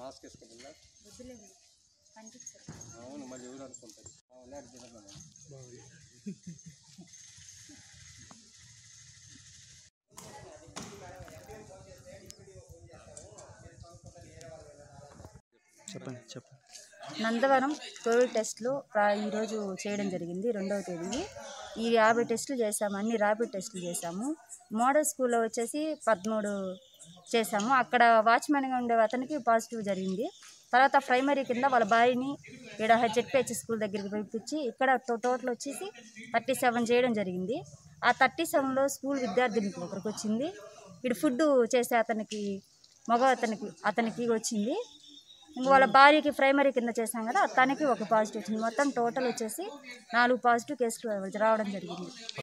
mask వేసుకుంటుందా వద్దులేదు కనిపించదు అవును మళ్ళీ ఎవరు అనుకుంటారు అవును అది తినమని చెప్పండి చెప్పండి నందవరం కోవిడ్ టెస్టులు ప్రా- ఈరోజు చేయడం జరిగింది రెండవ తేదీ ఈ యాభై టెస్టులు చేసాము అన్ని ర్యాపిడ్ టెస్టులు చేసాము మోడల్ స్కూల్లో వచ్చేసి పదమూడు చేసాము అక్కడ వాచ్మెన్గా ఉండే అతనికి పాజిటివ్ జరిగింది తర్వాత ప్రైమరీ కింద వాళ్ళ భార్యని ఇక్కడ జెడ్పిహెచ్ స్కూల్ దగ్గరికి పంపించి ఇక్కడ టో- టోటల్ వచ్చేసి థర్టీ సెవెన్ చేయడం జరిగింది ఆ థర్టీ సెవెన్లో స్కూల్ విద్యార్థినికి ఒకరికి వచ్చింది ఇక్కడ ఫుడ్ చేసే అతనికి మగ అతనికి అతనికి వచ్చింది ఇంక వాళ్ళ భార్యకి ప్రైమరీ కింద చేశాం కదా తనకి ఒక పాజిటివ్ వచ్చింది మొత్తం టోటల్ వచ్చేసి నాలుగు పాజిటివ్ కేసులు రావడం జరిగింది